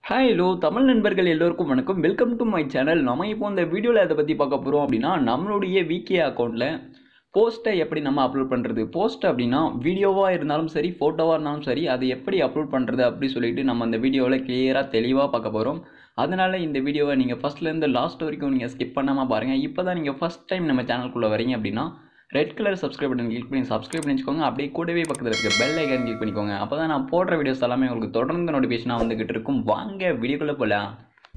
hi hello Tamil நண்பர்கள் எல்லோருக்கும் வணக்கம் வெல்கம் டு மை சேனல் நம்ம இப்போ இந்த வீடியோவில் எதை பற்றி பார்க்க போகிறோம் அப்படின்னா நம்மளுடைய விகே அக்கௌண்ட்டில் போஸ்ட்டை எப்படி நம்ம அப்லோட் பண்ணுறது போஸ்ட் அப்படின்னா வீடியோவாக இருந்தாலும் சரி ஃபோட்டோவாக இருந்தாலும் சரி அது எப்படி அப்லோட் பண்ணுறது அப்படி சொல்லிட்டு நம்ம அந்த வீடியோவில் கிளியராக தெளிவாக பார்க்க போகிறோம் அதனால் இந்த வீடியோவை நீங்கள் ஃபஸ்ட்லேருந்து லாஸ்ட் வரைக்கும் நீங்கள் ஸ்கிப் பண்ணாமல் பாருங்கள் இப்போ தான் நீங்கள் ஃபஸ்ட் டைம் நம்ம சேனலுக்குள்ளே வரீங்க அப்படின்னா red colour subscribe button click பண்ணி சப்ஸ்கிரைப் பண்ணி வச்சுக்கோங்க அப்படியே கூடவே பக்கத்தில் இருக்க பெல் ஐக்கன் கிளிக் பண்ணிக்கோங்க அப்போ தான் நான் போடுற வீடியோஸ் எல்லாமே உங்களுக்கு தொடர்ந்து நோட்டிஃபிகேஷனாக வந்துகிட்டு இருக்கும் வாங்க வீடியோக்குள்ளே போகலாம்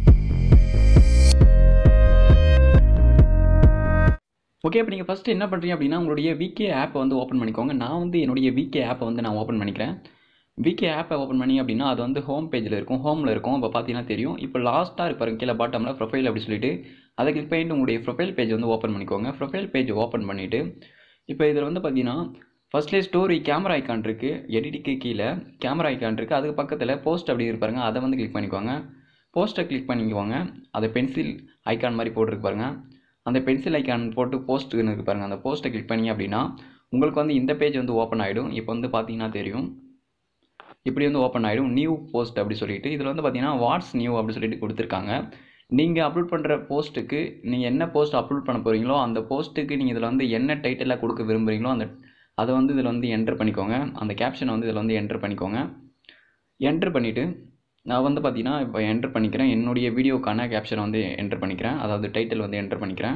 ஓகே இப்போ நீங்கள் ஃபஸ்ட்டு என்ன பண்ணுறீங்க அப்படின்னா உங்களுடைய விகே ஆப்பை வந்து ஓப்பன் பண்ணிக்கோங்க நான் வந்து என்னுடைய விகே ஆப்பை வந்து நான் ஓப்பன் பண்ணிக்கிறேன் விகே ஆப்பை ஓப்பன் பண்ணி அப்படின்னா அது வந்து ஹோம் பேஜில் இருக்கும் ஹோமில் இருக்கும் இப்போ பார்த்தீங்கன்னா தெரியும் இப்போ லாஸ்ட்டாக இருப்பாரு கீழே பாட்டமில் ப்ரொஃபைல் அப்படி சொல்லிட்டு அதை கிளிக் பண்ணிட்டு உங்களுடைய ப்ரொஃபைல் பேஜ் வந்து ஓப்பன் பண்ணிக்கோங்க ப்ரொஃபைல் பேஜ் ஓப்பன் பண்ணிவிட்டு இப்போ இதில் வந்து பார்த்தீங்கன்னா ஃபஸ்ட்லேயே ஸ்டோரி கேமரா ஐக்கான் இருக்குது எடிட்டுக்கு கீழே கேமரா ஐக்கான் இருக்குது அதுக்கு பக்கத்தில் போஸ்ட் அப்படி இருப்பாருங்க அதை வந்து கிளிக் பண்ணிக்கோங்க போஸ்ட்டை கிளிக் பண்ணிக்குவாங்க அதை பென்சில் ஐக்கான் மாதிரி போட்டிருக்கு பாருங்க அந்த பென்சில் ஐக்கான் போட்டு போஸ்ட்டுன்னு இருக்கு பாருங்க அந்த போஸ்ட்டை கிளிக் பண்ணி அப்படின்னா உங்களுக்கு வந்து இந்த பேஜ் வந்து ஓப்பன் ஆகிடும் இப்போ வந்து பார்த்தீங்கன்னா தெரியும் இப்படி வந்து ஓப்பன் ஆகிடும் நியூ போஸ்ட் அப்படி சொல்லிட்டு இதில் வந்து பார்த்தீங்கன்னா வாட்ஸ் நியூ அப்படி சொல்லிட்டு கொடுத்துருக்காங்க நீங்கள் அப்லோட் பண்ணுற போஸ்ட்டுக்கு நீங்கள் என்ன போஸ்ட் அப்லோட் பண்ண போகிறீங்களோ அந்த போஸ்ட்டுக்கு நீங்கள் இதில் வந்து என்ன டைட்டிலாக கொடுக்க விரும்புகிறீங்களோ அந்த அதை வந்து இதில் வந்து என்டர் பண்ணிக்கோங்க அந்த கேப்ஷனை வந்து இதில் வந்து என்டர் பண்ணிக்கோங்க என்டர் பண்ணிவிட்டு நான் வந்து பார்த்தீங்கன்னா இப்போ என்டர் பண்ணிக்கிறேன் என்னுடைய வீடியோக்கான கேப்ஷனை வந்து என்டர் பண்ணிக்கிறேன் அதாவது டைட்டில் வந்து என்டர் பண்ணிக்கிறேன்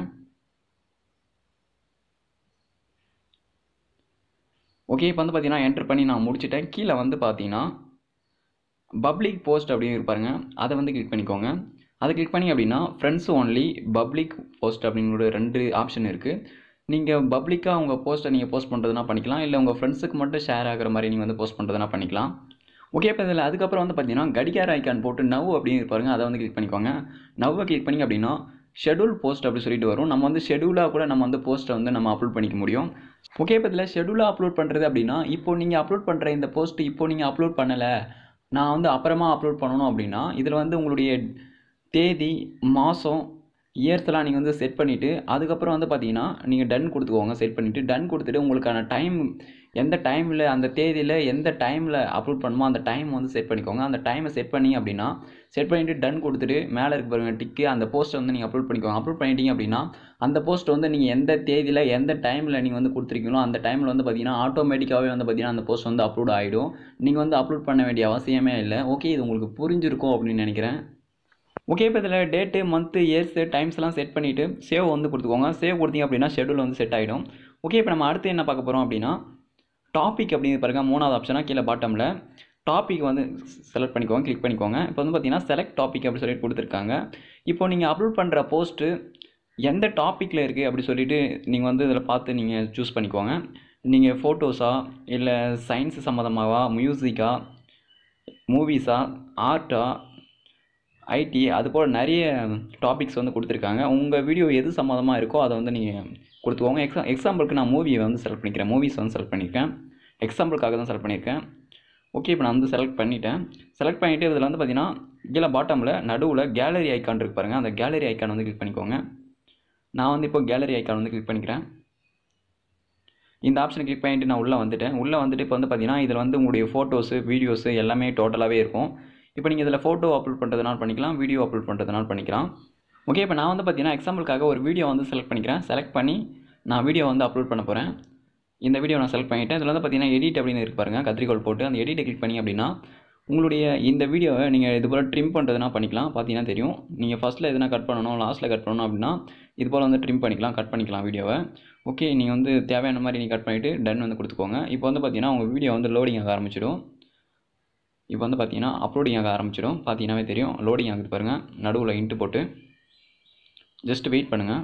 ஓகே இப்போ வந்து பார்த்தீங்கன்னா என்டர் பண்ணி நான் முடிச்சிட்டேன் கீழே வந்து பார்த்தீங்கன்னா பப்ளிக் போஸ்ட் அப்படின்னு இருப்பாருங்க அதை வந்து கிளிக் பண்ணிக்கோங்க அதை கிளிக் பண்ணி அப்படின்னா ஃப்ரெண்ட்ஸ் ஓன்லி பப்ளிக் போஸ்ட் அப்படிங்கிற ரெண்டு ஆப்ஷன் இருக்குது நீங்கள் பப்ளிக்காக உங்கள் போஸ்ட்டை நீங்கள் போஸ்ட் பண்ணுறதுனா பண்ணிக்கலாம் இல்லை உங்கள் ஃப்ரெண்ட்ஸுக்கு மட்டும் ஷேர் ஆகிற மாதிரி நீங்கள் வந்து போஸ்ட் பண்ணுறதுனா பண்ணிக்கலாம் ஓகே இப்போ இதில் அதுக்கப்புறம் வந்து பார்த்தீங்கன்னா கடிகார ஐக்கான் போட்டு நவ் அப்படின்னு இருப்பாருங்க அதை வந்து கிளிக் பண்ணிக்கோங்க நவ்வை கிளிக் பண்ணி அப்படின்னா ஷெடியூல் போஸ்ட் அப்படி சொல்லிட்டு வரும் நம்ம வந்து ஷெடியூலாக கூட நம்ம வந்து போஸ்ட்டை வந்து நம்ம அப்லோட் பண்ணிக்க முடியும் ஓகே இப்போ இதில் ஷெடியூலாக அப்லோட் பண்ணுறது அப்படின்னா இப்போ நீங்கள் அப்லோட் பண்ணுற இந்த போஸ்ட் இப்போ நீங்கள் அப்லோட் பண்ணலை நான் வந்து அப்புறமா அப்லோட் பண்ணணும் அப்படின்னா இதில் வந்து உங்களுடைய தேதி மாதம் இயர்ஸ்லாம் நீங்கள் வந்து செட் பண்ணிவிட்டு அதுக்கப்புறம் வந்து பார்த்தீங்கன்னா நீங்கள் டன் கொடுத்துக்கோங்க செட் பண்ணிவிட்டு டன் கொடுத்துட்டு உங்களுக்கான டைம் எந்த டைமில் அந்த தேதியில் எந்த டைமில் அப்லோட் பண்ணுமோ அந்த டைம் வந்து செட் பண்ணிக்கோங்க அந்த டைமை செட் பண்ணி அப்படின்னா செட் பண்ணிவிட்டு டன் கொடுத்துட்டு மேலே இருக்க பாருங்க டிக்கு அந்த போஸ்ட்டை வந்து நீங்கள் அப்லோட் பண்ணிக்கோங்க அப்லோட் பண்ணிட்டீங்க அப்படின்னா அந்த போஸ்ட் வந்து நீங்கள் எந்த தேதியில் எந்த டைமில் நீங்கள் வந்து கொடுத்துருக்கீங்களோ அந்த டைமில் வந்து பார்த்தீங்கன்னா ஆட்டோமேட்டிக்காகவே வந்து பார்த்தீங்கன்னா அந்த போஸ்ட் வந்து அப்லோட் ஆகிடும் நீங்கள் வந்து அப்லோட் பண்ண வேண்டிய அவசியமே இல்லை ஓகே இது உங்களுக்கு புரிஞ்சிருக்கும் அப்படின்னு நினைக்கிறேன் ஓகே இப்போ இதில் டேட்டு மந்த்து இயர்ஸு டைம்ஸ்லாம் செட் பண்ணிவிட்டு சேவ் வந்து கொடுத்துக்கோங்க சேவ் கொடுத்தீங்க அப்படின்னா ஷெடியூல் வந்து செட் ஆகிடும் ஓகே இப்போ நம்ம அடுத்து என்ன பார்க்க போகிறோம் அப்படின்னா டாபிக் அப்படின்னு பாருங்க மூணாவது ஆப்ஷனாக கீழே பாட்டமில் டாபிக் வந்து செலக்ட் பண்ணிக்கோங்க கிளிக் பண்ணிக்கோங்க இப்போ வந்து பார்த்தீங்கன்னா செலக்ட் டாபிக் அப்படி சொல்லிட்டு கொடுத்துருக்காங்க இப்போ நீங்கள் அப்லோட் பண்ணுற போஸ்ட்டு எந்த டாப்பிக்கில் இருக்குது அப்படி சொல்லிட்டு நீங்கள் வந்து இதில் பார்த்து நீங்கள் சூஸ் பண்ணிக்கோங்க நீங்கள் ஃபோட்டோஸா இல்லை சயின்ஸ் சம்மந்தமாவா மியூசிக்கா மூவிஸா ஆர்ட்டா ஐடி அது போல் நிறைய டாபிக்ஸ் வந்து கொடுத்துருக்காங்க உங்கள் வீடியோ எது சம்மந்தமாக இருக்கோ அதை வந்து நீங்கள் கொடுத்துக்கோங்க எக்ஸா எக்ஸாம்பிளுக்கு நான் மூவியை வந்து செலக்ட் பண்ணிக்கிறேன் மூவிஸ் வந்து செலக்ட் பண்ணியிருக்கேன் எக்ஸாம்பிளுக்காக தான் செலக்ட் பண்ணியிருக்கேன் ஓகே இப்போ நான் வந்து செலக்ட் பண்ணிட்டேன் செலக்ட் பண்ணிவிட்டு இதில் வந்து பார்த்தீங்கன்னா கீழே பாட்டமில் நடுவில் கேலரி ஐக்கான் இருக்கு பாருங்கள் அந்த கேலரி ஐக்கான் வந்து கிளிக் பண்ணிக்கோங்க நான் வந்து இப்போ கேலரி ஐக்கான் வந்து கிளிக் பண்ணிக்கிறேன் இந்த ஆப்ஷனை கிளிக் பண்ணிட்டு நான் உள்ளே வந்துட்டேன் உள்ளே வந்துட்டு இப்போ வந்து பார்த்தீங்கன்னா இதில் வந்து உங்களுடைய ஃபோட்டோஸு வீடியோஸு எல்லாமே டோட்டலாகவே இருக்கும் இப்போ நீங்கள் இதில் ஃபோட்டோ அப்லோட் பண்ணுறதுனால பண்ணிக்கலாம் வீடியோ அப்லோட் பண்ணுறதுனால பண்ணிக்கலாம் ஓகே இப்போ நான் வந்து பார்த்தீங்கன்னா எக்ஸாம்பிளுக்காக ஒரு வீடியோ வந்து செலக்ட் பண்ணிக்கிறேன் செலக்ட் பண்ணி நான் வீடியோ வந்து அப்லோட் பண்ண போகிறேன் இந்த வீடியோ நான் செலக்ட் பண்ணிட்டேன் இதில் வந்து பார்த்தீங்கன்னா எடிட் அப்படின்னு இருக்கு பாருங்கள் கத்திரிக்கோள் போட்டு அந்த எடிட்டை கிளிக் பண்ணி அப்படின்னா உங்களுடைய இந்த வீடியோவை நீங்கள் இது போல் ட்ரிம் பண்ணுறதுனா பண்ணிக்கலாம் பார்த்தீங்கன்னா தெரியும் நீங்கள் ஃபஸ்ட்டில் எதுனா கட் பண்ணணும் லாஸ்ட்டில் கட் பண்ணணும் அப்படின்னா இது போல் வந்து ட்ரிம் பண்ணிக்கலாம் கட் பண்ணிக்கலாம் வீடியோவை ஓகே நீங்கள் வந்து தேவையான மாதிரி நீங்கள் கட் பண்ணிவிட்டு டன் வந்து கொடுத்துக்கோங்க இப்போ வந்து பார்த்தீங்கன்னா உங்கள் வீடியோ வந்து லோடிங் ஆக ஆரம்பிச்சிடும் இப்போ வந்து பார்த்தீங்கன்னா அப்லோடிங் ஆக ஆரம்பிச்சிடும் பார்த்தீங்கன்னாவே தெரியும் லோடிங் ஆகுது பாருங்கள் நடுவில் இன்ட்டு போட்டு ஜஸ்ட் வெயிட் பண்ணுங்கள்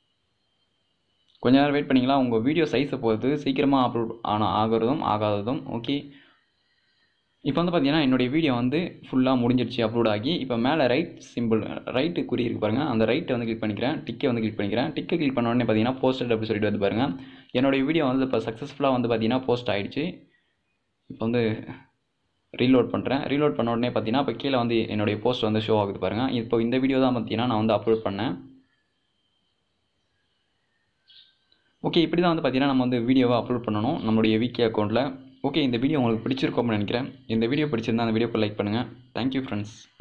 கொஞ்ச நேரம் வெயிட் பண்ணிங்களா உங்கள் வீடியோ சைஸை பொறுத்து சீக்கிரமாக அப்லோட் ஆன ஆகிறதும் ஆகாததும் ஓகே இப்போ வந்து பார்த்தீங்கன்னா என்னுடைய வீடியோ வந்து ஃபுல்லாக முடிஞ்சிருச்சு அப்லோட் ஆகி இப்போ மேலே ரைட் சிம்பிள் ரைட்டு குறி இருக்கு பாருங்கள் அந்த ரைட்டை வந்து கிளிக் பண்ணிக்கிறேன் டிக்கை வந்து கிளிக் பண்ணிக்கிறேன் டிக்கை கிளிக் பண்ண உடனே பார்த்தீங்கன்னா போஸ்டட் அப்படி சொல்லிட்டு வந்து பாருங்கள் என்னுடைய வீடியோ வந்து இப்போ சக்ஸஸ்ஃபுல்லாக வந்து பார்த்தீங்கன்னா போஸ்ட் ஆகிடுச்சு இப்போ வந்து ரீலோட் பண்ணுறேன் ரீலோட் பண்ண உடனே பார்த்தீங்கன்னா இப்போ கீழே வந்து என்னுடைய போஸ்ட் வந்து ஷோ ஆகுது பாருங்கள் இப்போ இந்த வீடியோ தான் பார்த்தீங்கன்னா நான் வந்து அப்லோட் பண்ணேன் ஓகே இப்படி தான் வந்து பார்த்தீங்கன்னா நம்ம வந்து வீடியோவை அப்லோட் பண்ணணும் நம்மளுடைய விகே அக்கௌண்ட்டில் ஓகே இந்த வீடியோ உங்களுக்கு பிடிச்சிருக்கோம்னு நினைக்கிறேன் இந்த வீடியோ பிடிச்சிருந்தா அந்த வீடியோக்கு லைக் பண்ணுங்கள் தேங்க்யூ ஃப்ரெண்ட்ஸ்